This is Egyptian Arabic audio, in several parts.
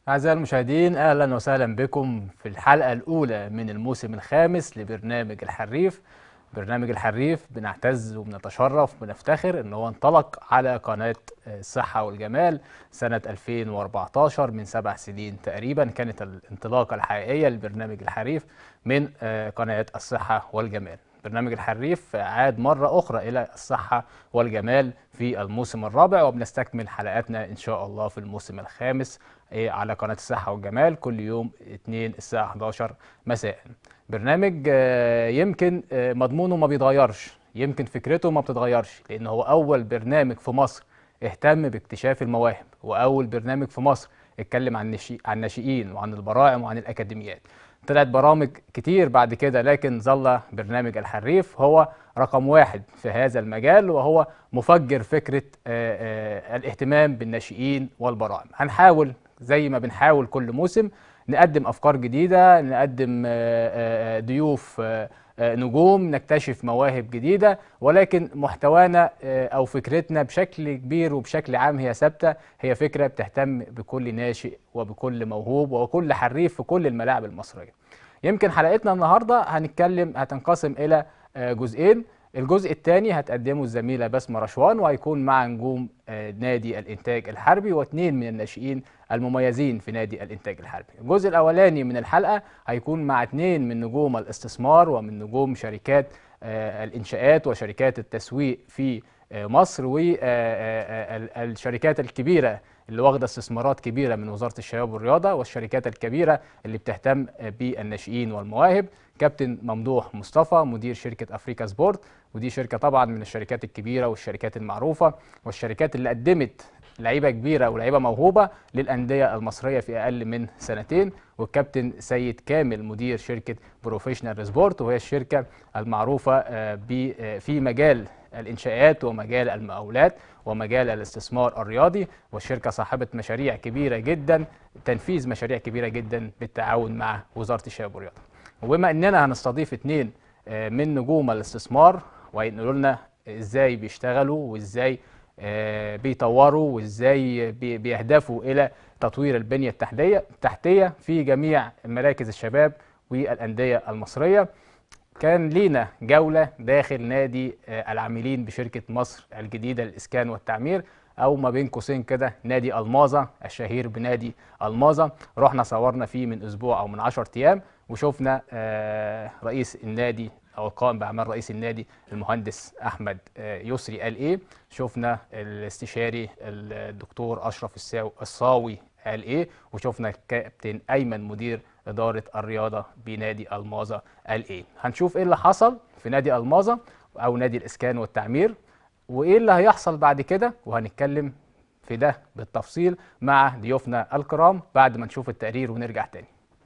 أعزائي المشاهدين أهلا وسهلا بكم في الحلقة الأولى من الموسم الخامس لبرنامج الحريف برنامج الحريف بنعتز وبنتشرف وبنفتخر ان هو انطلق على قناة الصحة والجمال سنة 2014 من سبع سنين تقريبا كانت الانطلاقة الحقيقية لبرنامج الحريف من آه، قناة الصحة والجمال برنامج الحريف عاد مرة أخرى إلى الصحة والجمال في الموسم الرابع وبنستكمل حلقاتنا إن شاء الله في الموسم الخامس آه، على قناة الصحة والجمال كل يوم 2 الساعة 11 مساء برنامج آه، يمكن آه، مضمونه ما بيتغيرش يمكن فكرته ما بتتغيرش لأن هو أول برنامج في مصر اهتم باكتشاف المواهب وأول برنامج في مصر اتكلم عن النشي... عن الناشئين وعن البراعم وعن الأكاديميات طلعت برامج كتير بعد كده لكن ظل برنامج الحريف هو رقم واحد في هذا المجال وهو مفجر فكرة آه، آه، الاهتمام بالناشئين والبراعم هنحاول زي ما بنحاول كل موسم نقدم أفكار جديدة نقدم آه، آه، ضيوف آه، آه، نجوم نكتشف مواهب جديدة ولكن محتوانا آه، أو فكرتنا بشكل كبير وبشكل عام هي ثابتة هي فكرة بتهتم بكل ناشئ وبكل موهوب وكل حريف في كل الملاعب المصرية يمكن حلقتنا النهاردة هنتكلم هتنقسم إلى آه، جزئين الجزء الثاني هتقدمه الزميلة بسمة رشوان وهيكون مع نجوم آه، نادي الإنتاج الحربي واثنين من الناشئين المميزين في نادي الإنتاج الحربي الجزء الأولاني من الحلقة هيكون مع اثنين من نجوم الاستثمار ومن نجوم شركات آه، الإنشاءات وشركات التسويق في آه، مصر والشركات الكبيرة اللي واخده استثمارات كبيره من وزاره الشباب والرياضه والشركات الكبيره اللي بتهتم بالناشئين والمواهب كابتن ممدوح مصطفى مدير شركه افريكا سبورت ودي شركه طبعا من الشركات الكبيره والشركات المعروفه والشركات اللي قدمت لعيبه كبيره ولعيبه موهوبه للانديه المصريه في اقل من سنتين والكابتن سيد كامل مدير شركه بروفيشنال سبورت وهي الشركه المعروفه آه، ب- آه، في مجال الانشاءات ومجال المقاولات ومجال الاستثمار الرياضي والشركه صاحبه مشاريع كبيره جدا تنفيذ مشاريع كبيره جدا بالتعاون مع وزاره الشباب والرياضه وبما اننا هنستضيف اثنين آه، من نجوم الاستثمار وهينقلوا لنا ازاي بيشتغلوا وازاي آه، بيطوروا وازاي بي- بيهدفوا الى تطوير البنيه التحتيه التحتيه في جميع مراكز الشباب والانديه المصريه كان لينا جولة داخل نادي آه، العاملين بشركة مصر الجديدة للإسكان والتعمير أو ما بين قوسين كده نادي الماظة الشهير بنادي الماظة رحنا صورنا فيه من أسبوع أو من 10 أيام وشفنا آه، رئيس النادي أو القائم بأعمال رئيس النادي المهندس أحمد آه، يسري قال إيه شفنا الاستشاري الدكتور أشرف الساو- الصاوي قال إيه وشفنا الكابتن أيمن مدير إدارة الرياضة بنادي الماظة قال إيه هنشوف إيه اللي حصل في نادي الماظة أو نادي الإسكان والتعمير وإيه اللي هيحصل بعد كده وهنتكلم في ده بالتفصيل مع ضيوفنا الكرام بعد ما نشوف التقرير ونرجع تاني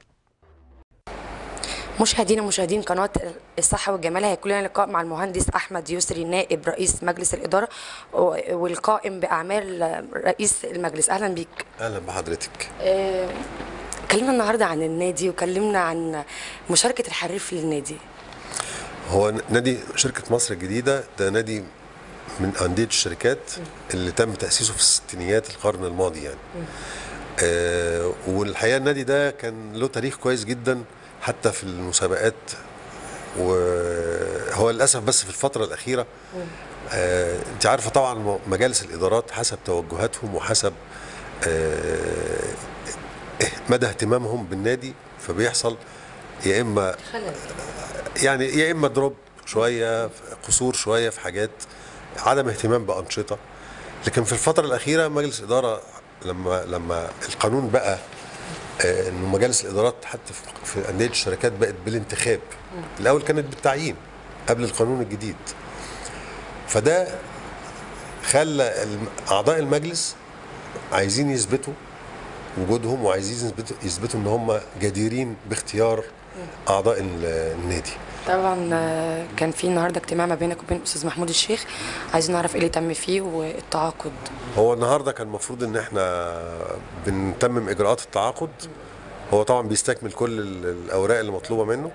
مشاهدينا مشاهدين قناة الصحة والجمال هيكون لنا لقاء مع المهندس أحمد يسري نائب رئيس مجلس الإدارة و- والقائم بأعمال رئيس المجلس أهلا بيك اهلا بحضرتك آه، كلمنا النهاردة عن النادي وكلمنا عن مشاركة الحريف للنادي هو نادي شركه مصر الجديده ده نادي من انديه الشركات اللي تم تاسيسه في الستينيات القرن الماضي يعني آه والحقيقه النادي ده كان له تاريخ كويس جدا حتى في المسابقات وهو للاسف بس في الفتره الاخيره آه انت عارفه طبعا مجالس الادارات حسب توجهاتهم وحسب آه مدى اهتمامهم بالنادي فبيحصل يا اما خلل يعني يا اما دروب شويه قصور شويه في حاجات عدم اهتمام بانشطه لكن في الفتره الاخيره مجلس اداره لما لما القانون بقى آه، انه مجالس الادارات حتى في- في انديه الشركات بقت بالانتخاب الاول كانت بالتعيين قبل القانون الجديد فده خلى الم- اعضاء المجلس عايزين يثبتوا وجودهم وعايزين يثبتوا يثبتوا ان هم جديرين باختيار اعضاء ال- النادي طبعا آه، كان في النهارده اجتماع ما بينك وبين أستاذ محمود الشيخ عايزين نعرف إيه اللي تم فيه والتعاقد هو النهارده كان المفروض ان احنا بنتمم اجراءات التعاقد هو طبعا بيستكمل كل ال- الاوراق اللي مطلوبه منه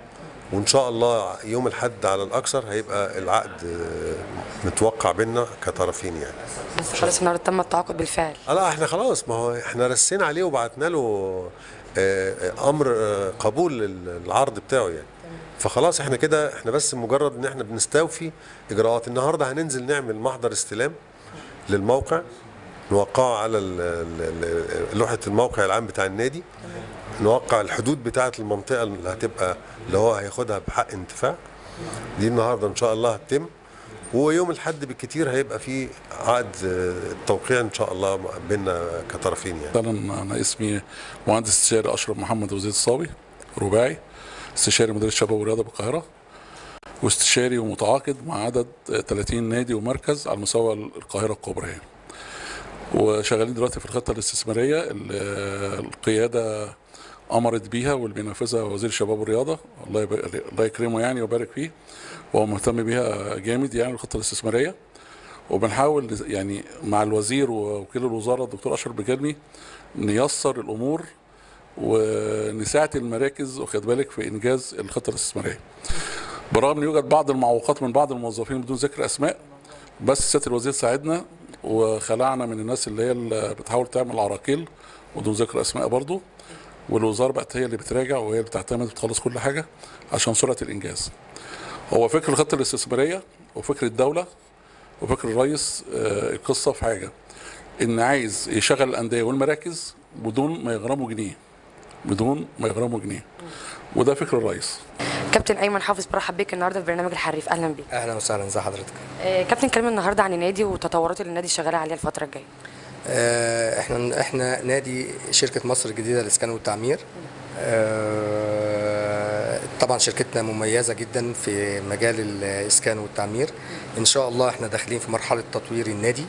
وان شاء الله يوم الحد على الاكثر هيبقى العقد آه، متوقع بينا كطرفين يعني بس خلاص النهارده تم التعاقد بالفعل آه لا احنا خلاص ما هو احنا رسينا عليه وبعتنا له آه، آه، امر آه، قبول ال- العرض بتاعه يعني فخلاص احنا كده احنا بس مجرد ان احنا بنستوفي اجراءات النهارده هننزل نعمل محضر استلام للموقع نوقعه على ال- ال- ال- لوحه الموقع العام بتاع النادي نوقع الحدود بتاعه المنطقه اللي هتبقى اللي هو هياخدها بحق انتفاع دي النهارده ان شاء الله هتتم ويوم الحد بالكتير هيبقى في عقد آه، توقيع ان شاء الله بيننا كطرفين يعني اولا انا اسمي مهندس استشاري اشرف محمد وزيد الصاوي رباعي استشاري مدير الشباب والرياضه بالقاهره واستشاري ومتعاقد مع عدد 30 نادي ومركز على مستوى القاهره الكبرى يعني. وشغالين دلوقتي في الخطه الاستثماريه اللي القياده امرت بيها واللي بينفذها وزير الشباب والرياضه الله يبارك الله يكرمه يعني ويبارك فيه وهو مهتم بيها جامد يعني الخطه الاستثماريه وبنحاول يعني مع الوزير ووكيل الوزاره الدكتور اشرف بجلمي نيسر الامور ونساعد المراكز واخد بالك في انجاز الخطه الاستثماريه. برغم ان يوجد بعض المعوقات من بعض الموظفين بدون ذكر اسماء بس سياده الوزير ساعدنا وخلعنا من الناس اللي هي اللي بتحاول تعمل عراقيل بدون ذكر اسماء برضه والوزاره بقت هي اللي بتراجع وهي اللي بتعتمد وتخلص كل حاجه عشان سرعه الانجاز. هو فكر الخطه الاستثماريه وفكر الدوله وفكر الرئيس آه، القصه في حاجه ان عايز يشغل الانديه والمراكز بدون ما يغرموا جنيه بدون ما يغرموا جنيه وده فكر الرئيس كابتن ايمن حافظ برحب بيك النهارده في برنامج الحريف اهلا بيك اهلا وسهلا ازي حضرتك آه، كابتن كلمه النهارده عن النادي والتطورات اللي النادي شغال عليها الفتره الجايه آه، احنا احنا نادي شركه مصر الجديده للاسكان والتعمير آه، طبعا شركتنا مميزه جدا في مجال الاسكان والتعمير ان شاء الله احنا داخلين في مرحله تطوير النادي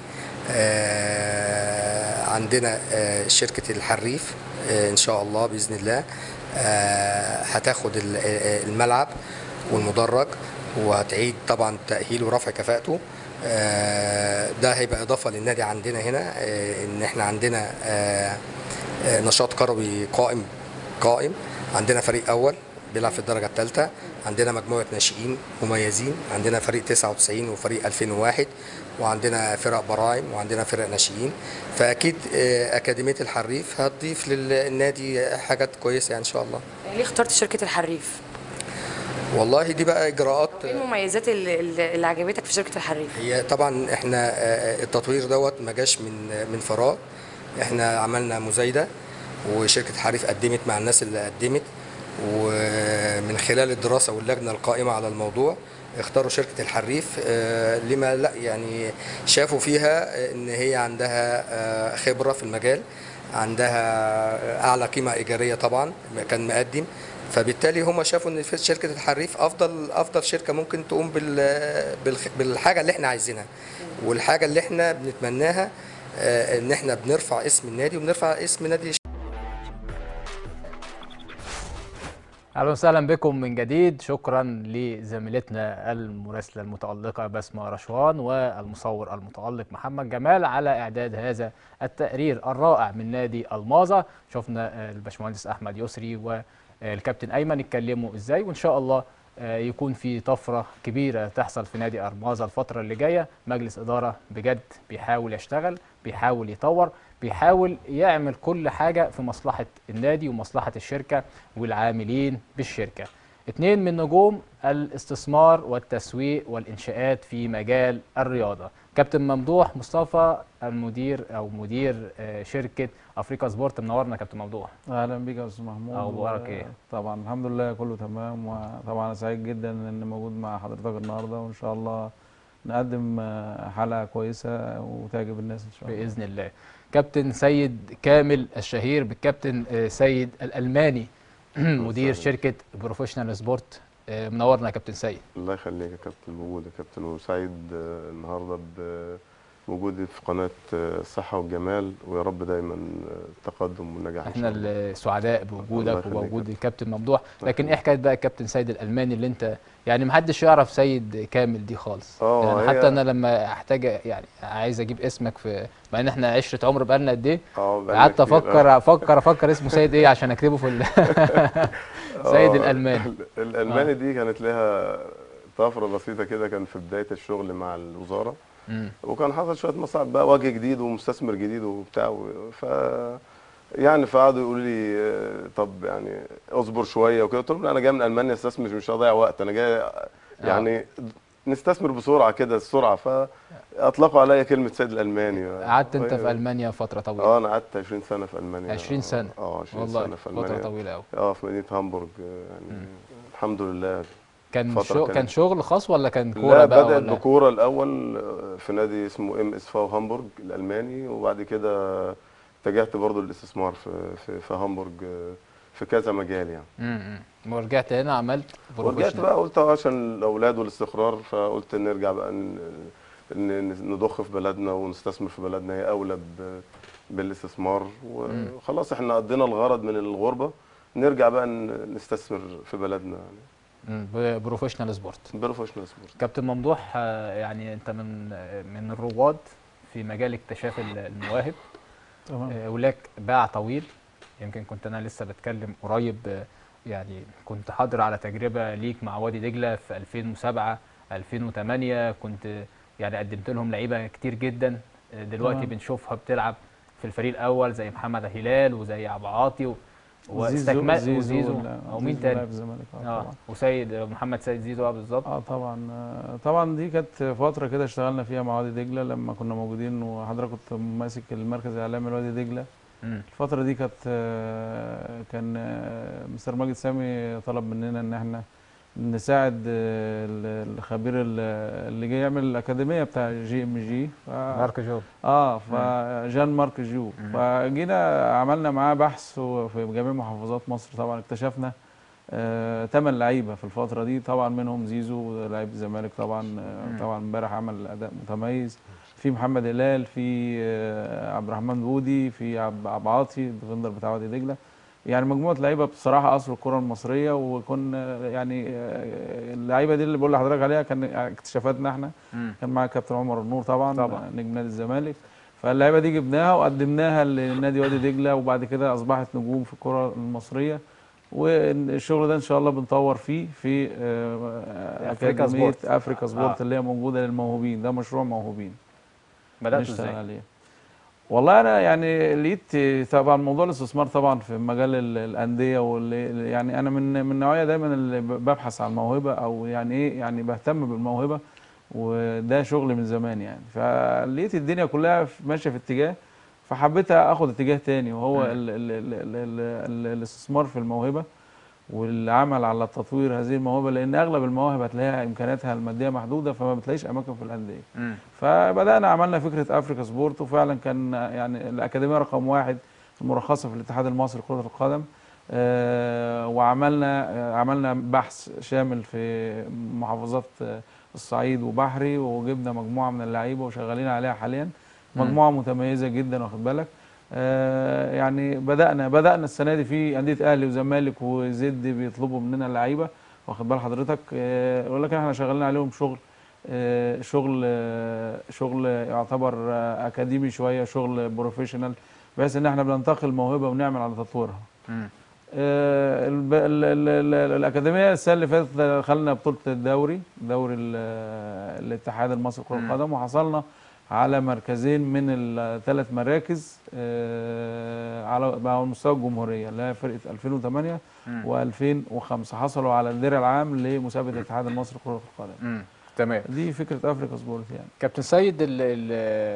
آه، عندنا آه، شركه الحريف آه، ان شاء الله باذن الله آه، هتاخد ال- آه، الملعب والمدرج وهتعيد طبعا تاهيله ورفع كفاءته آه، ده هيبقى اضافه للنادي عندنا هنا آه، ان احنا عندنا آه، آه، نشاط كروي قائم قائم عندنا فريق اول بيلعب في الدرجه الثالثه عندنا مجموعه ناشئين مميزين عندنا فريق 99 وفريق 2001 وعندنا فرق براعم وعندنا فرق ناشئين فاكيد آه، اكاديميه الحريف هتضيف للنادي حاجات كويسه يعني ان شاء الله ليه اخترت شركه الحريف والله دي بقى اجراءات ايه المميزات اللي, اللي اللي عجبتك في شركه الحريف هي طبعا احنا آه، التطوير دوت ما جاش من من فراغ احنا عملنا مزايده وشركه حريف قدمت مع الناس اللي قدمت ومن خلال الدراسه واللجنه القائمه على الموضوع اختاروا شركه الحريف آه، لما لا يعني شافوا فيها ان هي عندها آه، خبره في المجال عندها اعلى قيمه ايجاريه طبعا كان مقدم فبالتالي هم شافوا ان في شركه الحريف افضل افضل شركه ممكن تقوم بال بالخ- بالحاجه اللي احنا عايزينها والحاجه اللي احنا بنتمناها آه، ان احنا بنرفع اسم النادي وبنرفع اسم نادي اهلا وسهلا بكم من جديد شكرا لزميلتنا المراسله المتالقه بسمه رشوان والمصور المتالق محمد جمال على اعداد هذا التقرير الرائع من نادي الماظه شفنا آه، الباشمهندس احمد يسري والكابتن ايمن اتكلموا ازاي وان شاء الله آه، يكون في طفره كبيره تحصل في نادي الماظه الفتره اللي جايه مجلس اداره بجد بيحاول يشتغل بيحاول يطور بيحاول يعمل كل حاجة في مصلحة النادي ومصلحة الشركة والعاملين بالشركة اتنين من نجوم الاستثمار والتسويق والإنشاءات في مجال الرياضة كابتن ممدوح مصطفى المدير أو مدير آه، شركة أفريقيا سبورت منورنا كابتن ممدوح اهلا بيك يا استاذ محمود أخبارك و- إيه؟ طبعا الحمد لله كله تمام وطبعا أنا سعيد جدا ان موجود مع حضرتك النهارده وان شاء الله نقدم آه، حلقه كويسه وتعجب الناس ان شاء الله بإذن الله كابتن سيد كامل الشهير بالكابتن آه، سيد الألماني مدير شركة بروفيشنال سبورت آه، منورنا يا كابتن سيد الله يخليك يا كابتن موجود يا كابتن وسعيد آه، النهارده وجودي في قناه آه، الصحه والجمال ويا رب دايما آه، تقدم ونجاح ان احنا شاء الله السعداء الله بوجودك يخليك وبوجود يا الكابتن ممدوح الله لكن ايه يخليك. حكايه بقى الكابتن سيد الالماني اللي انت يعني محدش يعرف سيد كامل دي خالص اه يعني هي- حتى انا لما احتاج يعني عايز اجيب اسمك في مع ان احنا عشره عمر بقالنا قد ايه اه بقالنا قعدت كتير. افكر افكر افكر اسمه سيد ايه عشان اكتبه في ال... سيد آه، الالماني الالماني دي كانت لها طفره بسيطه كده كان في بدايه الشغل مع الوزاره مم. وكان حصل شويه مصاعب بقى وجه جديد ومستثمر جديد وبتاع و- ف يعني فقعدوا يقولوا لي آه، طب يعني اصبر شويه وكده قلت لهم لا انا جاي من المانيا استثمر مش هضيع وقت انا جاي يعني نستثمر بسرعه كده السرعه فاطلقوا عليا كلمه سيد الالماني قعدت انت في وهي- المانيا فتره طويله اه انا قعدت 20 سنه في المانيا 20 سنه اه 20 والله سنه في فتره المانيا طويله قوي اه في مدينه هامبورغ آه، يعني الحمد لله كان فترة شو... كانت- كان شغل خاص ولا كان كوره لا بقى بدأت ولا بكورة الأول آه، في نادي اسمه ام اس فاو هامبورغ الألماني وبعد كده اتجهت برضو للاستثمار في في, في هامبورغ آه، في كذا مجال يعني امم ورجعت هنا عملت ورجعت بروفيشنال بقى قلت آه، عشان الأولاد والاستقرار فقلت نرجع بقى ن- ن- نضخ في بلدنا ونستثمر في بلدنا هي أولى ب- بالاستثمار وخلاص احنا قضينا الغرض من الغربة نرجع بقى ن- نستثمر في بلدنا يعني مم، ب- بروفيشنال سبورت بروفيشنال سبورت كابتن ممدوح آه، يعني انت من آه، من الرواد في مجال اكتشاف ال- المواهب تمام آه، ولك باع طويل يمكن كنت انا لسه بتكلم قريب آه، يعني كنت حاضر على تجربه ليك مع وادي دجله في 2007 2008 كنت يعني قدمت لهم لعيبه كتير جدا آه، دلوقتي تمام. بنشوفها بتلعب في الفريق الاول زي محمد هلال وزي عبد عاطي و- زيزو واستكمال زيزو وزيزو ولا- او مين زيزو تاني لاعب الزمالك اه اه طبعا وسيد محمد سيد زيزو اه بالظبط اه طبعا آه، طبعا دي كانت فتره كده اشتغلنا فيها مع وادي دجله لما كنا موجودين وحضرتك كنت ماسك المركز الاعلامي لوادي دجله مم. الفتره دي كانت آه، كان آه، مستر ماجد سامي طلب مننا ان احنا نساعد آه، ال- الخبير ال- اللي جاي يعمل الاكاديميه بتاع جي ام جي ف- مارك جوب اه فجان مارك جو فجينا عملنا معاه بحث و- في جميع محافظات مصر طبعا اكتشفنا ثمان لعيبه في الفتره دي طبعا منهم زيزو لعيب الزمالك طبعا آه، طبعا امبارح عمل اداء متميز في محمد هلال في آه، عبد الرحمن بودي في عبد عبد عاطي الديفندر بتاع وادي دجله يعني مجموعه لعيبه بصراحه اصل الكره المصريه وكنا يعني آه، اللعيبه دي اللي بقول لحضرتك عليها كان اكتشافاتنا احنا مم. كان معايا كابتن عمر النور طبعا, طبعاً. نجم نادي الزمالك فاللعيبه دي جبناها وقدمناها لنادي وادي دجله وبعد كده اصبحت نجوم في الكره المصريه والشغل ده ان شاء الله بنطور فيه في آه، أفريكا اكاديميه سبورت. افريكا سبورت آه. اللي هي موجوده للموهوبين ده مشروع موهوبين بدأت بنشتغل ازاي؟ عليه والله انا يعني لقيت طبعا موضوع الاستثمار طبعا في مجال ال- الانديه واللي يعني انا من من النوعيه دايما اللي ب- ببحث عن موهبه او يعني ايه يعني بهتم بالموهبه وده شغل من زمان يعني فلقيت الدنيا كلها في- ماشيه في اتجاه فحبيت اخد اتجاه تاني وهو مم. ال ال ال ال ال ال الاستثمار في الموهبه والعمل على تطوير هذه الموهبه لان اغلب المواهب هتلاقيها امكانياتها الماديه محدوده فما بتلاقيش اماكن في الانديه مم. فبدانا عملنا فكره افريكا سبورت وفعلا كان يعني الاكاديميه رقم واحد المرخصه في الاتحاد المصري لكره القدم آه، وعملنا آه، عملنا بحث شامل في محافظات آه، الصعيد وبحري وجبنا مجموعه من اللعيبه وشغالين عليها حاليا مم. مجموعه متميزه جدا واخد بالك آه، يعني بدانا بدانا السنه دي في انديه اهلي وزمالك وزد بيطلبوا مننا اللعيبه واخد بال حضرتك آه، ولكن احنا شغالين عليهم شغل آه، شغل آه، شغل يعتبر آه، اكاديمي شويه شغل بروفيشنال بحيث ان احنا بننتقل موهبه ونعمل على تطويرها مم. آه، الب- ال- ال- ال- الاكاديميه السنه اللي فاتت دخلنا بطوله الدوري دوري ال- الاتحاد المصري لكره مم. القدم وحصلنا على مركزين من الثلاث مراكز آه، على على مستوى الجمهوريه اللي هي فرقه 2008 مم. و2005 حصلوا على الدرع العام لمسابقه الاتحاد المصري لكره القدم مم. تمام دي فكره افريكا سبورت يعني كابتن سيد ال ال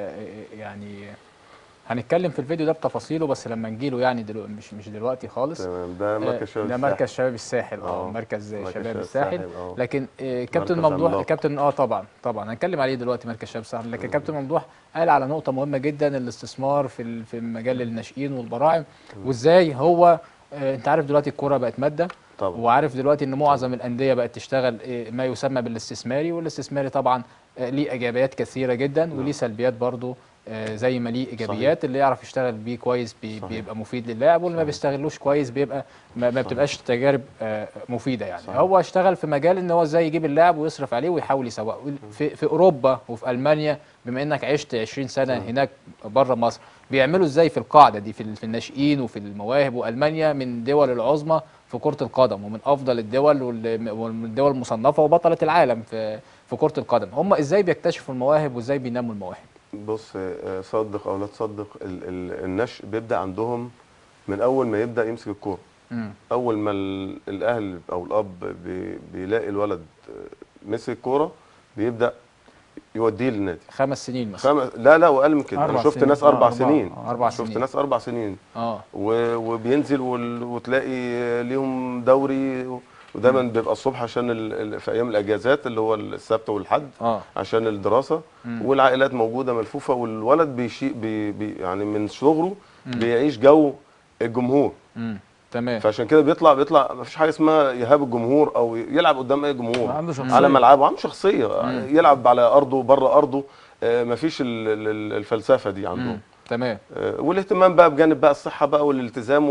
يعني هنتكلم في الفيديو ده بتفاصيله بس لما نجيله يعني دلوقتي مش مش دلوقتي خالص تمام ده مركز آه، شباب ده الساحل. مركز شباب الساحل اه آه، مركز مركز شباب شباب الساحل الساحل، آه. لكن آه، كابتن مركز ممدوح عملاق. كابتن اه طبعا طبعا هنتكلم عليه دلوقتي مركز شباب الساحل لكن كابتن ممدوح قال على نقطه مهمه جدا الاستثمار في ال- في مجال الناشئين والبراعم وازاي هو آه، انت عارف دلوقتي الكوره بقت ماده طبعا وعارف دلوقتي ان معظم الانديه بقت تشتغل إيه، ما يسمى بالاستثماري والاستثماري طبعا آه، ليه ايجابيات كثيره جدا وليه سلبيات برضو آه، زي ما ليه ايجابيات اللي يعرف يشتغل بيه كويس بي صحيح. بيبقى مفيد للاعب واللي ما بيستغلوش كويس بيبقى ما, ما بتبقاش تجارب آه، مفيده يعني صحيح. هو اشتغل في مجال ان هو ازاي يجيب اللاعب ويصرف عليه ويحاول يسوقه في, في اوروبا وفي المانيا بما انك عشت 20 سنه هناك بره مصر بيعملوا ازاي في القاعده دي في, ال- في الناشئين وفي المواهب والمانيا من الدول العظمى في كره القدم ومن افضل الدول وال- ومن الدول المصنفه وبطله العالم في في كره القدم هم ازاي بيكتشفوا المواهب وازاي بينموا المواهب بص آه، صدق او لا تصدق ال- ال- النشء بيبدا عندهم من اول ما يبدا يمسك الكوره مم. اول ما ال- الاهل او الاب بي- بيلاقي الولد آه، مسك كوره بيبدا يوديه للنادي خمس سنين مثلا خمس لا لا واقل من كده أربع انا شفت سنين. ناس آه، اربع أربعة. سنين آه، أربع شفت سنين. ناس اربع سنين اه و- وبينزل وال- وتلاقي ليهم دوري ودايما بيبقى الصبح عشان ال- ال- في ايام الاجازات اللي هو السبت والحد اه عشان الدراسه والعائلات موجوده ملفوفه والولد بيشي بي بي يعني من صغره بيعيش جو الجمهور امم تمام فعشان كده بيطلع بيطلع ما فيش حاجه اسمها يهاب الجمهور او يلعب قدام اي جمهور عنده شخصية. على ملعبه عنده شخصيه يلعب على ارضه بره ارضه ما فيش الفلسفه دي عندهم مم. تمام آه، والاهتمام بقى بجانب بقى الصحه بقى والالتزام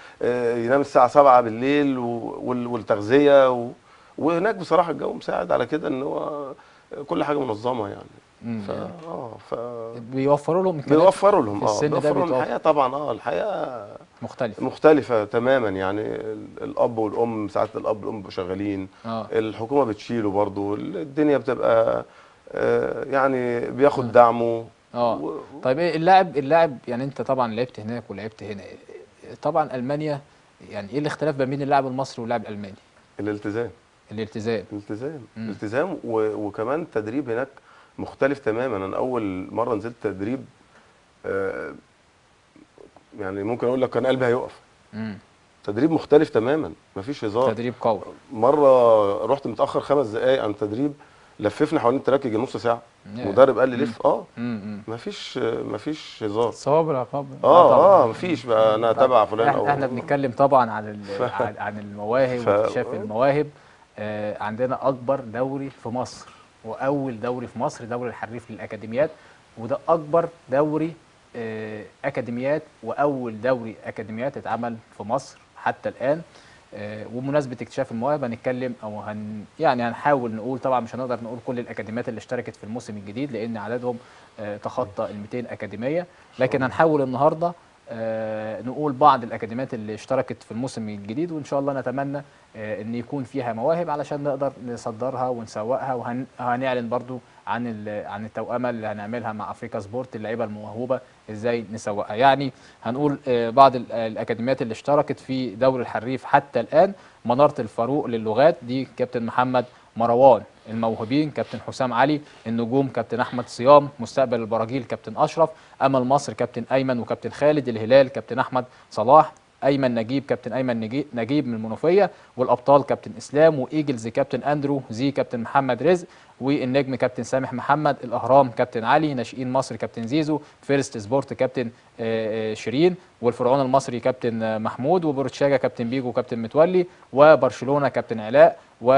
وينام الساعه 7 بالليل و- وال- والتغذيه و... وهناك بصراحه الجو مساعد على كده ان هو كل حاجه منظمه يعني مم. ف اه ف بيوفروا لهم إمكانيات بيوفروا لهم في اه السن ده بيوفروا لهم بيتوفر. الحياه طبعا اه الحياه مختلف مختلفه تماما يعني ال- الاب والام ساعات الاب والام بيبقوا شغالين اه الحكومه بتشيله برضو الدنيا بتبقى آه، يعني بياخد دعمه اه و- طيب ايه اللاعب اللاعب يعني انت طبعا لعبت هناك ولعبت هنا طبعا المانيا يعني ايه الاختلاف ما بين اللاعب المصري واللاعب الالماني الالتزام الالتزام التزام مم. التزام و... وكمان التدريب هناك مختلف تماما انا اول مره نزلت تدريب آه، يعني ممكن اقول لك كان قلبي هيقف امم تدريب مختلف تماما مفيش هزار تدريب قوي مره رحت متاخر خمس دقائق عن التدريب لففنا حوالين التراك يجي نص ساعه ياه. مدرب قال لي لف اه امم مفيش مفيش هزار صواب العقاب اه طبعاً. اه مفيش بقى انا تابع فلان احنا, احنا بنتكلم طبعا عن ال- عن- عن المواهب ف- واكتشاف المواهب آه عندنا اكبر دوري في مصر واول دوري في مصر دوري الحريف للاكاديميات وده اكبر دوري آه اكاديميات واول دوري اكاديميات اتعمل في مصر حتى الان آه وبمناسبه اكتشاف المواهب هنتكلم او هن يعني هنحاول نقول طبعا مش هنقدر نقول كل الاكاديميات اللي اشتركت في الموسم الجديد لان عددهم آه تخطى ال 200 اكاديميه لكن هنحاول النهارده آه، نقول بعض الاكاديميات اللي اشتركت في الموسم الجديد وان شاء الله نتمنى آه، ان يكون فيها مواهب علشان نقدر نصدرها ونسوقها وهنعلن برضو عن ال- عن التوأمه اللي هنعملها مع افريكا سبورت اللعيبه الموهوبه ازاي نسوقها يعني هنقول آه، بعض ال- الاكاديميات اللي اشتركت في دوري الحريف حتى الان مناره الفاروق للغات دي كابتن محمد مروان الموهوبين كابتن حسام علي النجوم كابتن احمد صيام مستقبل البراجيل كابتن اشرف امل مصر كابتن ايمن وكابتن خالد الهلال كابتن احمد صلاح ايمن نجيب كابتن ايمن نجي- نجيب من المنوفيه والابطال كابتن اسلام وايجلز كابتن اندرو زي كابتن محمد رزق والنجم كابتن سامح محمد الاهرام كابتن علي ناشئين مصر كابتن زيزو فيرست سبورت كابتن آه، آه، شيرين والفرعون المصري كابتن آه، محمود وبورتشاجا كابتن بيجو كابتن متولي وبرشلونه كابتن علاء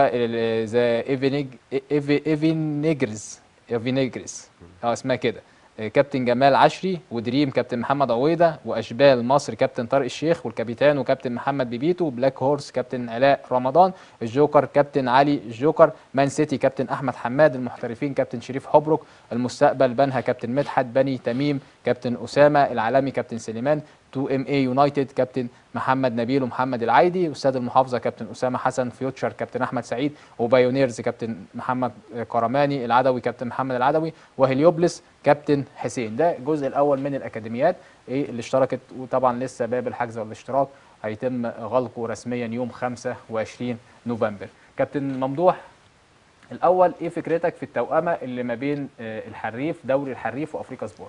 وذا ايفينيج إيفي- ايفينيجرز ايفينيجرز اه اسمها كده آه، كابتن جمال عشري ودريم كابتن محمد عويده واشبال مصر كابتن طارق الشيخ والكابيتان وكابتن محمد بيبيتو بلاك هورس كابتن علاء رمضان الجوكر كابتن علي الجوكر مان سيتي كابتن احمد حماد المحترفين كابتن شريف حبرك المستقبل بنها كابتن مدحت بني تميم كابتن اسامه العالمي كابتن سليمان 2 ام اي يونايتد كابتن محمد نبيل ومحمد العايدي استاذ المحافظه كابتن اسامه حسن فيوتشر كابتن احمد سعيد وبايونيرز كابتن محمد كرماني العدوي كابتن محمد العدوي وهليوبلس كابتن حسين ده الجزء الاول من الاكاديميات ايه اللي اشتركت وطبعا لسه باب الحجز والاشتراك هيتم غلقه رسميا يوم 25 نوفمبر كابتن ممدوح الاول ايه فكرتك في التوأمه اللي ما بين آه، الحريف دوري الحريف وافريكا سبورت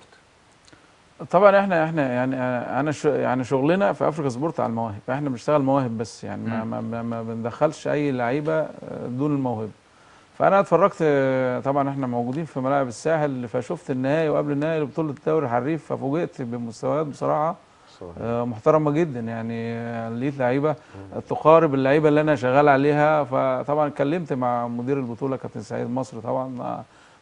طبعا احنا احنا يعني انا ش يعني شغلنا في افريكا سبورت على المواهب احنا بنشتغل مواهب بس يعني ما, ما, ما, ما بندخلش اي لعيبه دون الموهبه فانا اتفرجت طبعا احنا موجودين في ملاعب الساحل فشفت النهائي وقبل النهائي لبطوله الدوري الحريف ففوجئت بمستويات بصراحه آه، محترمه جدا يعني آه، لقيت لعيبه تقارب اللعيبه اللي انا شغال عليها فطبعا اتكلمت مع مدير البطوله كابتن سعيد مصر طبعا آه،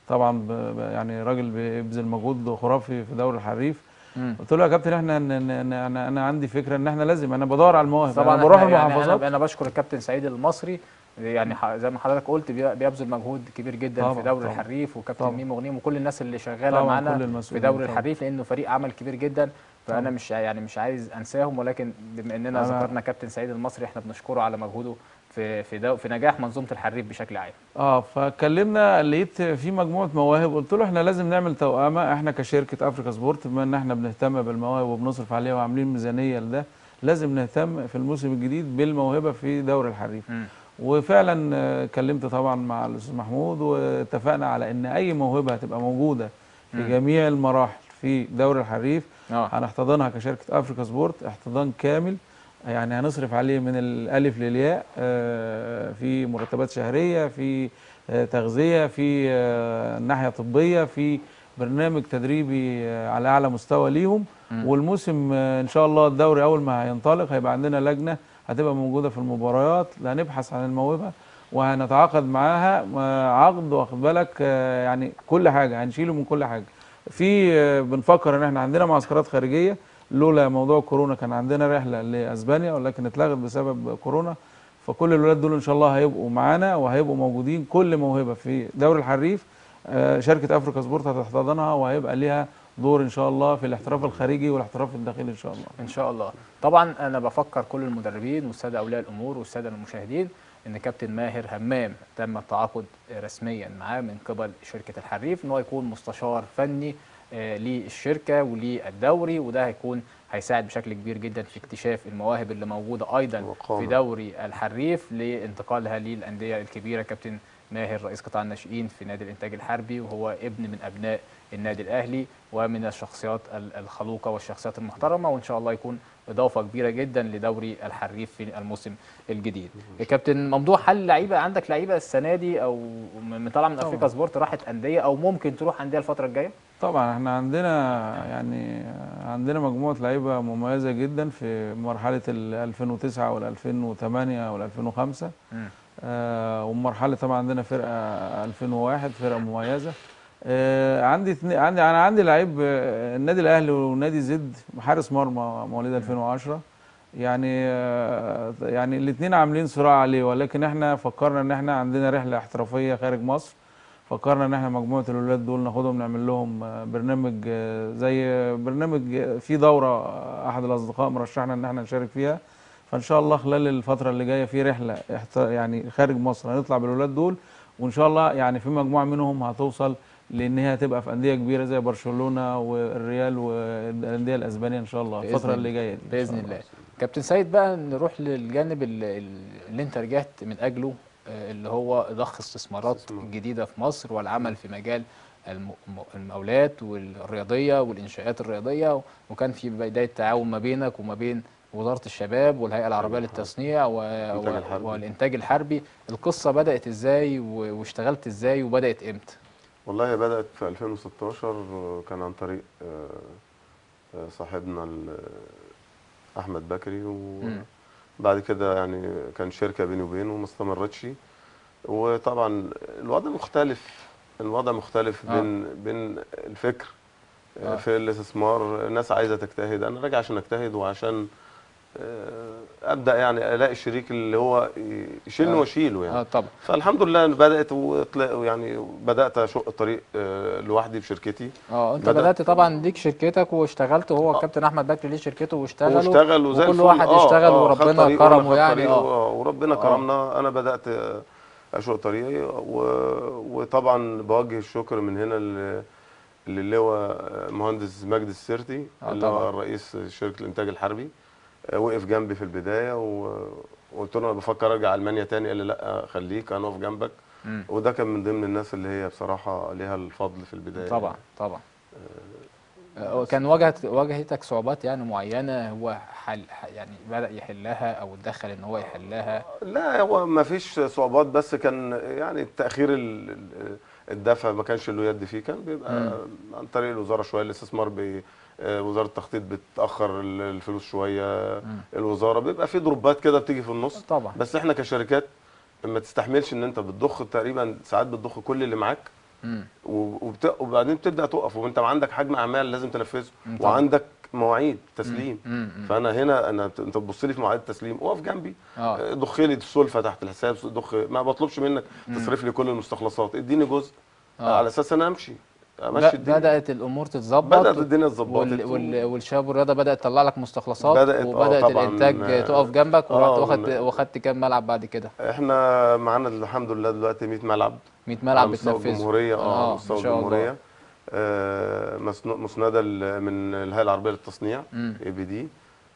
طبعا ب- ب- يعني راجل بيبذل مجهود خرافي في دوري الحريف مم. قلت له يا كابتن احنا ن- ن- ن- انا انا عندي فكره ان احنا لازم انا بدور على المواهب طبعا انا بروح إحنا يعني المحافظات انا انا بشكر الكابتن سعيد المصري يعني ح- زي ما حضرتك قلت بي- بيبذل مجهود كبير جدا طبعاً، في دوري طبعاً. الحريف وكابتن طبعاً. ميمو غنيم وكل الناس اللي شغاله طبعاً، معانا كل في المسؤولين دوري طبعاً. الحريف لانه فريق عمل كبير جدا فانا طبعاً. مش يعني مش عايز انساهم ولكن بما اننا أنا- ذكرنا كابتن سعيد المصري احنا بنشكره على مجهوده في في دو في نجاح منظومه الحريف بشكل عام اه فاتكلمنا لقيت في مجموعه مواهب قلت له احنا لازم نعمل توأمه احنا كشركه افريكا سبورت بما ان احنا بنهتم بالمواهب وبنصرف عليها وعاملين ميزانيه لده لازم نهتم في الموسم الجديد بالموهبه في دوري الحريف مم. وفعلا آه، كلمت طبعا مع الاستاذ محمود واتفقنا على ان اي موهبه هتبقى موجوده في مم. جميع المراحل في دوري الحريف اه هنحتضنها كشركه افريكا سبورت احتضان كامل يعني هنصرف عليه من الالف للياء آه، في مرتبات شهريه في آه، تغذيه في آه، ناحيه طبيه في برنامج تدريبي آه، على اعلى مستوى ليهم مم. والموسم آه، ان شاء الله الدوري اول ما هينطلق هيبقى عندنا لجنه هتبقى موجوده في المباريات هنبحث عن الموهبه وهنتعاقد معاها آه، عقد واخد بالك آه، يعني كل حاجه هنشيله من كل حاجه في آه، بنفكر ان احنا عندنا معسكرات خارجيه لولا موضوع كورونا كان عندنا رحله لاسبانيا ولكن اتلغت بسبب كورونا فكل الولاد دول ان شاء الله هيبقوا معانا وهيبقوا موجودين كل موهبه في دوري الحريف آه، شركه افريكا سبورت هتحتضنها وهيبقى ليها دور ان شاء الله في الاحتراف الخارجي والاحتراف الداخلي ان شاء الله ان شاء الله طبعا انا بفكر كل المدربين والساده اولياء الامور والساده المشاهدين ان كابتن ماهر همام تم التعاقد رسميا معاه من قبل شركه الحريف ان هو يكون مستشار فني آه، للشركه وللدوري وده هيكون هيساعد بشكل كبير جدا في اكتشاف المواهب اللي موجوده ايضا وقامة. في دوري الحريف لانتقالها للانديه الكبيره كابتن ماهر رئيس قطاع الناشئين في نادي الانتاج الحربي وهو ابن من ابناء النادي الاهلي ومن الشخصيات ال- الخلوقه والشخصيات المحترمه وان شاء الله يكون اضافه كبيره جدا لدوري الحريف في الموسم الجديد. يا كابتن ممدوح هل لعيبه عندك لعيبه السنه دي او من طالعه من طبعاً. افريقيا سبورت راحت انديه او ممكن تروح انديه الفتره الجايه؟ طبعا احنا عندنا يعني عندنا مجموعه لعيبه مميزه جدا في مرحله ال 2009 وال 2008 وال 2005 مم. آه ومرحله طبعا عندنا فرقه 2001 فرقه مميزه آه عندي اتنين- عندي انا عندي لعيب آه، النادي الاهلي ونادي زد حارس مرمى مواليد 2010 يعني آه يعني الاثنين عاملين صراع عليه ولكن احنا فكرنا ان احنا عندنا رحله احترافيه خارج مصر فكرنا ان احنا مجموعه الولاد دول ناخدهم نعمل لهم آه، برنامج آه، زي برنامج آه، في دوره آه، احد الاصدقاء مرشحنا ان احنا نشارك فيها فان شاء الله خلال الفتره اللي جايه في رحله احت- يعني خارج مصر هنطلع بالولاد دول وان شاء الله يعني في مجموعه منهم هتوصل لان هي هتبقى في انديه كبيره زي برشلونه والريال والانديه الاسبانيه ان شاء الله بإذن الفتره الله. اللي جايه دي إن باذن شاء الله. كابتن سيد بقى نروح للجانب ال- ال- اللي انت رجعت من اجله آه، اللي هو ضخ استثمارات استثمار. جديده في مصر والعمل في مجال الم- م- المقاولات والرياضيه والانشاءات الرياضيه وكان في بدايه تعاون ما بينك وما بين وزاره الشباب والهيئه العربيه للتصنيع و... الإنتاج و... الحربي. والانتاج الحربي القصه بدات ازاي و... واشتغلت ازاي وبدات امتى والله هي بدأت في 2016 آه، كان عن طريق آه، آه، صاحبنا ال- أحمد بكري مم. وبعد كده يعني كان شركة بيني وبينه وما استمرتش وطبعا الوضع مختلف الوضع مختلف آه. بين بين الفكر آه، آه. في الاستثمار ناس عايزة تجتهد أنا راجع عشان أجتهد وعشان آه، أبدأ يعني ألاقي الشريك اللي هو يشيلني آه. وأشيله يعني اه طبعا فالحمد لله بدات وطلع- يعني بدات اشق الطريق آه، لوحدي بشركتي اه انت بدأت- بدات طبعا ليك شركتك واشتغلت وهو الكابتن احمد بكري ليه شركته واشتغلوا واشتغل وزي وكل الفل. واحد آه، يشتغل آه، خد وربنا طريقه وأنا كرمه خدت يعني طريقه، اه آه، وربنا آه. كرمنا انا بدات آه، اشق طريقي و- وطبعا بوجه الشكر من هنا ل- للواء مهندس مجدي السرتي آه، اللي هو طبعاً. رئيس شركه الانتاج الحربي آه، وقف جنبي في البدايه و- وقلت له انا بفكر ارجع المانيا تاني قال لي لا خليك انا اقف جنبك مم. وده كان من ضمن الناس اللي هي بصراحه ليها الفضل في البدايه طبعا طبعا آه، كان واجهت واجهتك صعوبات يعني معينه هو حل ح- يعني بدا يحلها او اتدخل ان هو يحلها لا هو ما فيش صعوبات بس كان يعني تأخير ال- ال- الدفع ما كانش له يد فيه كان بيبقى عن طريق الوزارة شوية الاستثمار بي آه، وزارة التخطيط بتأخر ال- الفلوس شوية الوزارة بيبقى في دروبات كده بتيجي في النص طبعا بس احنا كشركات ما تستحملش ان انت بتضخ تقريبا ساعات بتضخ كل اللي معاك و- وبت... وبعدين بتبدا تقف وانت عندك حجم اعمال لازم تنفذه مم، طبعا. وعندك مواعيد تسليم مم، مم. فانا هنا انا انت تبص لي في مواعيد التسليم اقف جنبي آه. ضخ لي السلفه تحت الحساب ضخ ما بطلبش منك تصرف لي كل المستخلصات اديني جزء آه. على اساس انا امشي ب- امشي الدنيا بدات الامور تتظبط بدات الدنيا اتظبطت وال... و- وال... والشباب والرياضه بدات تطلع لك مستخلصات بدأت، آه، وبدات طبعاً، الانتاج آه، تقف جنبك ورحت آه، واخد من- واخدت كام ملعب بعد كده احنا معانا الحمد لله دلوقتي 100 ملعب 100 على ملعب مستوى بتنفذه الجمهوريه اه آه، على ما مستوى شاء الله. الجمهوريه آه مسنو- مسنده ل- من الهيئه العربيه للتصنيع مم. اي بي دي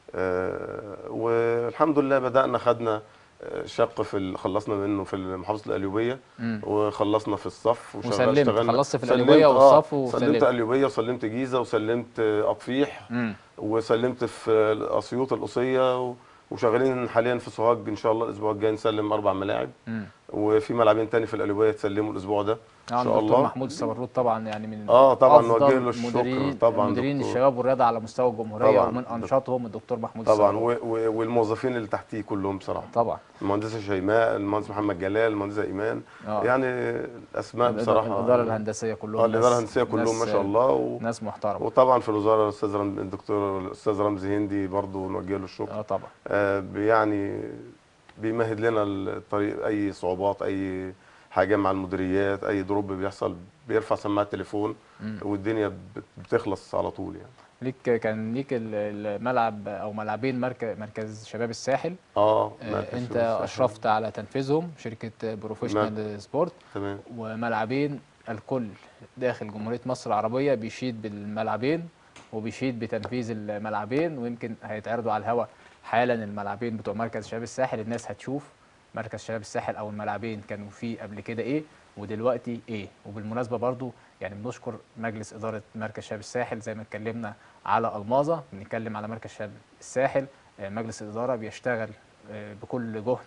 والحمد لله بدانا خدنا آه، شق في ال- خلصنا منه في محافظه القليوبيه مم. وخلصنا في الصف وشغال- وسلمت، اشتغلنا- خلصت في سلمت، القليوبية آه، والصف وسلمت. سلمت قليوبيه وسلمت جيزه وسلمت آه، اطفيح مم. وسلمت في اسيوط القصيه و- وشغالين حاليا في سوهاج ان شاء الله الاسبوع الجاي نسلم اربع ملاعب مم. وفي ملعبين تاني في القليوبيه يتسلموا الاسبوع ده ان آه، شاء الدكتور الله محمود السبرود طبعا يعني من آه، طبعاً أفضل نوجه له الشكر، مديرين طبعاً مديرين دكتور. الشباب والرياضه على مستوى الجمهوريه طبعاً. ومن انشطهم الدكتور محمود طبعا السبرود و- و- والموظفين اللي تحتيه كلهم بصراحه طبعا المهندسه شيماء المهندس محمد جلال المهندسه ايمان آه. يعني الاسماء بصراحه الاداره الهندسيه كلهم اه ناس- الاداره الهندسيه كلهم ناس- ما شاء الله و... ناس محترمه وطبعا في الوزاره الاستاذ رم... الدكتور الاستاذ رمزي هندي برضه نوجه له الشكر اه طبعا آه يعني بيمهد لنا الطريق اي صعوبات اي حاجه مع المديريات اي دروب بيحصل بيرفع سماعه التليفون والدنيا بت- بتخلص على طول يعني ليك كان ليك ال- الملعب او ملعبين مركز مركز شباب الساحل اه آه، مركز انت شباب الساحل. اشرفت على تنفيذهم شركه بروفيشنال سبورت تمام وملعبين الكل داخل جمهوريه مصر العربيه بيشيد بالملعبين وبيشيد بتنفيذ الملعبين ويمكن هيتعرضوا على الهواء حالا الملعبين بتوع مركز شباب الساحل الناس هتشوف مركز شباب الساحل او الملعبين كانوا فيه قبل كده ايه ودلوقتي ايه وبالمناسبه برضو يعني بنشكر مجلس اداره مركز شباب الساحل زي ما اتكلمنا على الماظه بنتكلم على مركز شباب الساحل آه، مجلس الاداره بيشتغل آه، بكل جهد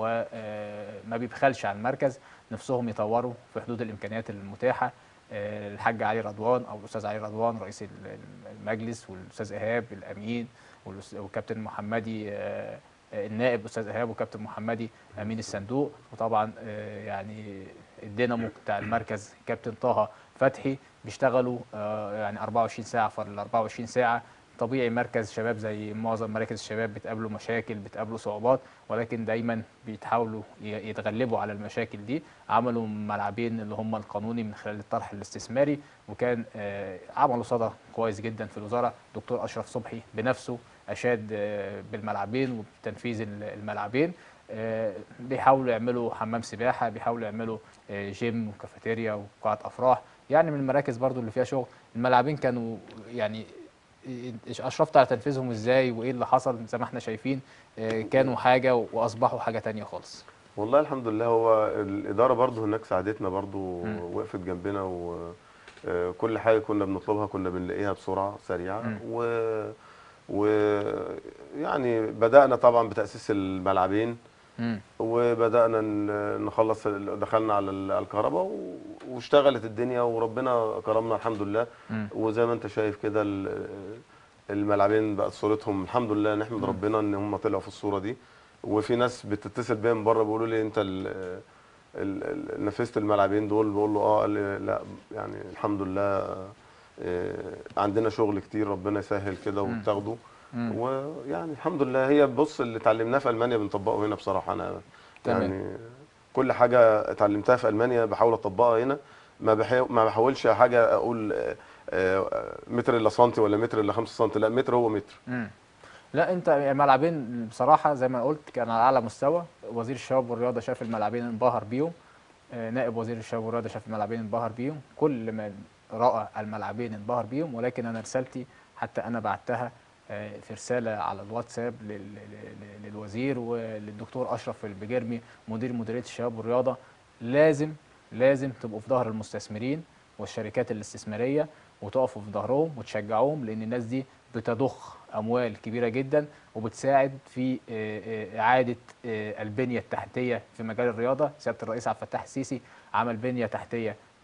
وما بيبخلش على المركز نفسهم يطوروا في حدود الامكانيات المتاحه آه، الحاج علي رضوان او الاستاذ علي رضوان رئيس ال- المجلس والاستاذ ايهاب الامين والأس- وكابتن محمدي آه، آه، النائب استاذ ايهاب وكابتن محمدي امين الصندوق وطبعا آه، يعني الدينامو بتاع المركز كابتن طه فتحي بيشتغلوا آه، يعني 24 ساعه في ال 24 ساعه طبيعي مركز شباب زي معظم مراكز الشباب بتقابله مشاكل بتقابله صعوبات ولكن دايما بيتحاولوا ي- يتغلبوا على المشاكل دي عملوا ملعبين اللي هم القانوني من خلال الطرح الاستثماري وكان آه، عملوا صدى كويس جدا في الوزاره دكتور اشرف صبحي بنفسه اشاد آه، بالملعبين وبتنفيذ ال- الملعبين آه، بيحاولوا يعملوا حمام سباحه بيحاولوا يعملوا آه، جيم وكافيتيريا وقاعه افراح يعني من المراكز برضو اللي فيها شغل الملعبين كانوا يعني إيش- اشرفت على تنفيذهم ازاي وايه اللي حصل زي ما احنا شايفين آه، كانوا حاجه واصبحوا حاجه تانية خالص والله الحمد لله هو الإدارة برضو هناك ساعدتنا برضو وقفت جنبنا وكل حاجة كنا بنطلبها كنا بنلاقيها بسرعة سريعة و ويعني بدأنا طبعا بتأسيس الملعبين مم. وبدأنا ن- نخلص ال- دخلنا على ال- على الكهرباء و- واشتغلت الدنيا وربنا كرمنا الحمد لله مم. وزي ما انت شايف كده ال- الملعبين بقت صورتهم الحمد لله نحمد ربنا ان هم طلعوا في الصورة دي وفي ناس بتتصل بيا من بره بيقولوا لي انت ال- ال- ال- نفذت الملعبين دول بقول له اه قال لي لا يعني الحمد لله آه، عندنا شغل كتير ربنا يسهل كده وبتاخده مم. ويعني الحمد لله هي بص اللي اتعلمناه في المانيا بنطبقه هنا بصراحه انا تمام. يعني كل حاجه اتعلمتها في المانيا بحاول اطبقها هنا ما بحاول ما بحاولش حاجه اقول آه، آه، متر الا سنتي ولا متر الا 5 سنتي لا متر هو متر مم. لا انت الملعبين بصراحه زي ما قلت كان على اعلى مستوى وزير الشباب والرياضه شاف الملعبين انبهر بيهم آه، نائب وزير الشباب والرياضه شاف الملعبين انبهر بيهم كل من راى الملعبين انبهر بيهم ولكن انا رسالتي حتى انا بعتها آه، في رساله على الواتساب لل- لل- للوزير وللدكتور اشرف البجرمي مدير مديريه الشباب والرياضه لازم لازم تبقوا في ظهر المستثمرين والشركات الاستثماريه وتقفوا في ظهرهم وتشجعوهم لان الناس دي بتضخ اموال كبيره جدا وبتساعد في آه، آه، اعاده آه، البنيه التحتيه في مجال الرياضه سياده الرئيس عبد الفتاح السيسي عمل بنيه تحتيه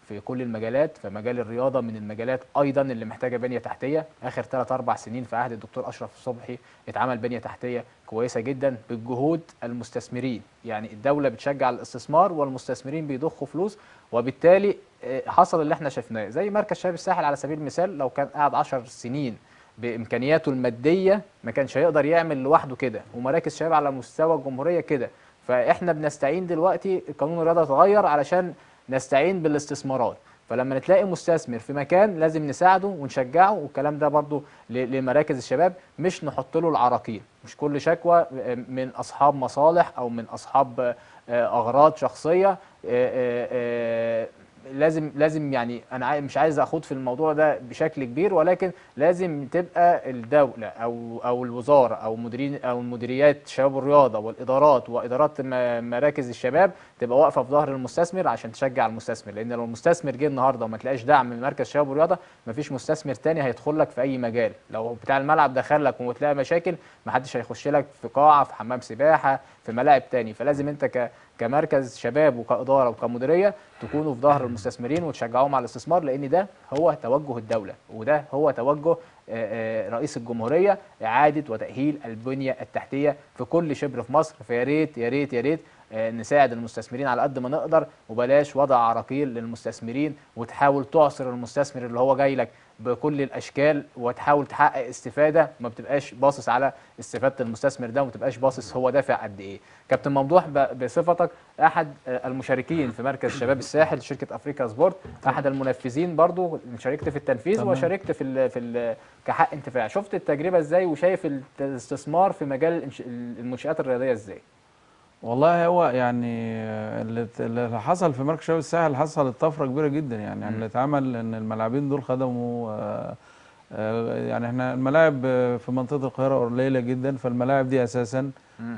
في كل المجالات فمجال الرياضه من المجالات ايضا اللي محتاجه بنيه تحتيه اخر 3 4 سنين في عهد الدكتور اشرف صبحي اتعمل بنيه تحتيه كويسه جدا بالجهود المستثمرين يعني الدوله بتشجع الاستثمار والمستثمرين بيضخوا فلوس وبالتالي آه، حصل اللي احنا شفناه زي مركز شباب الساحل على سبيل المثال لو كان قاعد 10 سنين بامكانياته الماديه ما كانش هيقدر يعمل لوحده كده ومراكز شباب على مستوى الجمهوريه كده فاحنا بنستعين دلوقتي قانون الرياضه اتغير علشان نستعين بالاستثمارات فلما نتلاقي مستثمر في مكان لازم نساعده ونشجعه والكلام ده برضو ل- لمراكز الشباب مش نحط له العراقيل مش كل شكوى من اصحاب مصالح او من اصحاب آه، اغراض شخصيه آه، آه، آه، لازم لازم يعني انا عاي- مش عايز اخوض في الموضوع ده بشكل كبير ولكن لازم تبقى الدوله او او الوزاره او مديرين او مديريات شباب الرياضه والادارات وادارات م- مراكز الشباب تبقى واقفه في ظهر المستثمر عشان تشجع المستثمر لان لو المستثمر جه النهارده وما تلاقيش دعم من مركز شباب والرياضه مفيش مستثمر تاني هيدخل لك في اي مجال لو بتاع الملعب دخل لك وتلاقي مشاكل محدش هيخش لك في قاعه في حمام سباحه في ملاعب تاني فلازم انت ك كمركز شباب وكاداره وكمديريه تكونوا في ظهر المستثمرين وتشجعوهم على الاستثمار لان ده هو توجه الدوله وده هو توجه آه، آه، رئيس الجمهوريه اعاده وتاهيل البنيه التحتيه في كل شبر في مصر فيا ريت يا ريت يا ريت آه، نساعد المستثمرين على قد ما نقدر وبلاش وضع عراقيل للمستثمرين وتحاول تعصر المستثمر اللي هو جاي لك بكل الاشكال وتحاول تحقق استفاده ما بتبقاش باصص على استفاده المستثمر ده وما تبقاش باصص هو دافع قد ايه كابتن ممدوح ب- بصفتك احد آه، المشاركين في مركز شباب الساحل شركه افريكا سبورت احد المنفذين برضو شاركت في التنفيذ تمام. وشاركت في ال في ال كحق انتفاع شفت التجربه ازاي وشايف الاستثمار في مجال الإنش- المنشات الرياضيه ازاي والله هو يعني اللي اللي حصل في مركز شباب الساحل حصلت طفره كبيره جدا يعني يعني اللي اتعمل ان الملاعبين دول خدموا آه، آه، يعني احنا الملاعب آه، في منطقه القاهره قليله جدا فالملاعب دي اساسا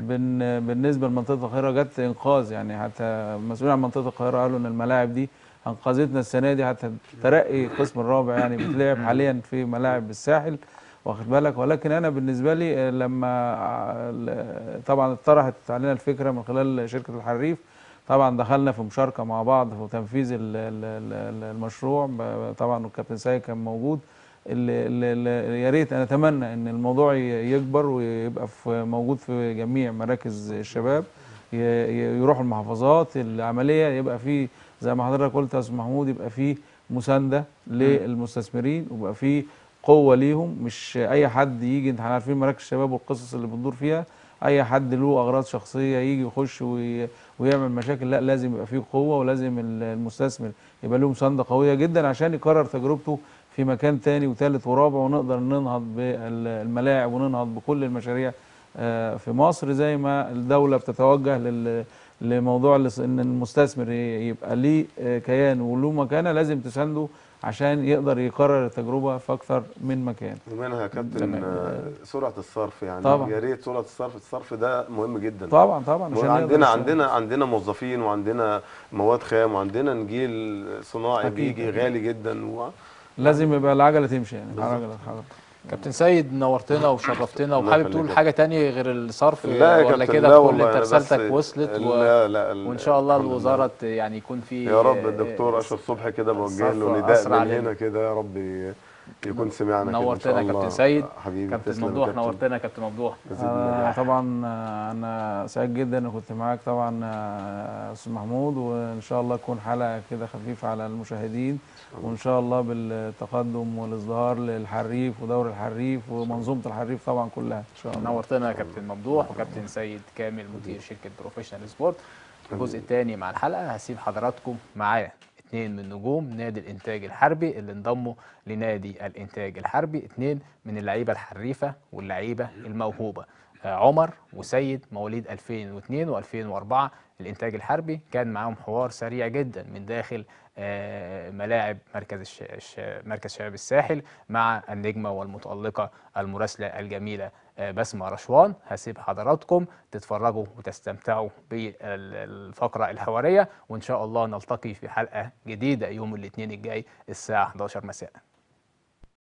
بن بالنسبه لمنطقه القاهره جت انقاذ يعني حتى المسؤولين عن منطقه القاهره قالوا ان الملاعب دي انقذتنا السنه دي حتى ترقي القسم الرابع يعني بيتلعب حاليا في ملاعب الساحل واخد بالك ولكن انا بالنسبه لي آه، لما آه، ال- طبعا اطرحت علينا الفكره من خلال شركه الحريف طبعا دخلنا في مشاركه مع بعض في تنفيذ ال- ال- ال- المشروع ب- طبعا والكابتن سيد كان موجود اللي اللي- اللي يا ريت انا اتمنى ان الموضوع ي- يكبر ويبقى في موجود في جميع مراكز الشباب ي- ي- يروحوا المحافظات العمليه يبقى في زي ما حضرتك قلت يا استاذ محمود يبقى في مسانده للمستثمرين ويبقى في قوه ليهم مش اي حد يجي انت احنا عارفين مراكز الشباب والقصص اللي بتدور فيها اي حد له اغراض شخصيه يجي يخش وي ويعمل مشاكل لا لازم يبقى فيه قوه ولازم ال- المستثمر يبقى له مسانده قويه جدا عشان يكرر تجربته في مكان تاني وتالت ورابع ونقدر ننهض بالملاعب وننهض بكل المشاريع آه، في مصر زي ما الدوله بتتوجه لل لموضوع الاس- ان المستثمر ي- يبقى ليه آه، كيان وله مكانه لازم تسانده عشان يقدر يكرر التجربه في اكثر من مكان ومنها يا كابتن تمام. آه، سرعه الصرف يعني طبعا. يا ريت سرعه الصرف الصرف ده مهم جدا طبعا طبعا عشان عندنا نقدر عندنا عندنا موظفين وعندنا مواد خام وعندنا نجيل صناعي أكيد. بيجي غالي جدا و... لازم يبقى العجله تمشي يعني العجله تتحرك كابتن سيد نورتنا وشرفتنا الله وحابب يخليك تقول يا حاجه تانية غير الصرف لا يا ولا كابتن كده لا كل والله انت أنا بس- رسالتك وصلت و... لا لا ال- وان شاء الله الحمد لله. الوزاره ت- يعني يكون في يا رب آه، الدكتور آه، اشرف صبحي كده بوجه الصرف له نداء أسرع من لنا. هنا كده يا رب ي- يكون سمعنا كده إن نورتنا شاء يا الله. كابتن سيد حبيبي كابتن تسلم يا ممدوح كابتن. نورتنا يا كابتن ممدوح جزيلا آه الله. طبعا آه، انا سعيد جدا ان كنت معاك طبعا آه، استاذ محمود وان شاء الله تكون حلقه كده خفيفه على المشاهدين وان شاء الله بالتقدم والازدهار للحريف ودور الحريف ومنظومه الحريف طبعا كلها ان شاء الله نورتنا يا كابتن ممدوح وكابتن سيد كامل مدير شركه بروفيشنال سبورت الجزء الثاني مع الحلقه هسيب حضراتكم معايا اثنين من نجوم نادي الانتاج الحربي اللي انضموا لنادي الانتاج الحربي اثنين من اللعيبه الحريفه واللعيبه الموهوبه آه، عمر وسيد مواليد 2002 و2004 الانتاج الحربي كان معاهم حوار سريع جدا من داخل آه، ملاعب مركز الش... الش... مركز شباب الساحل مع النجمه والمتالقه المراسله الجميله آه، بسمه رشوان هسيب حضراتكم تتفرجوا وتستمتعوا بالفقره الحواريه وان شاء الله نلتقي في حلقه جديده يوم الاثنين الجاي الساعه 11 مساء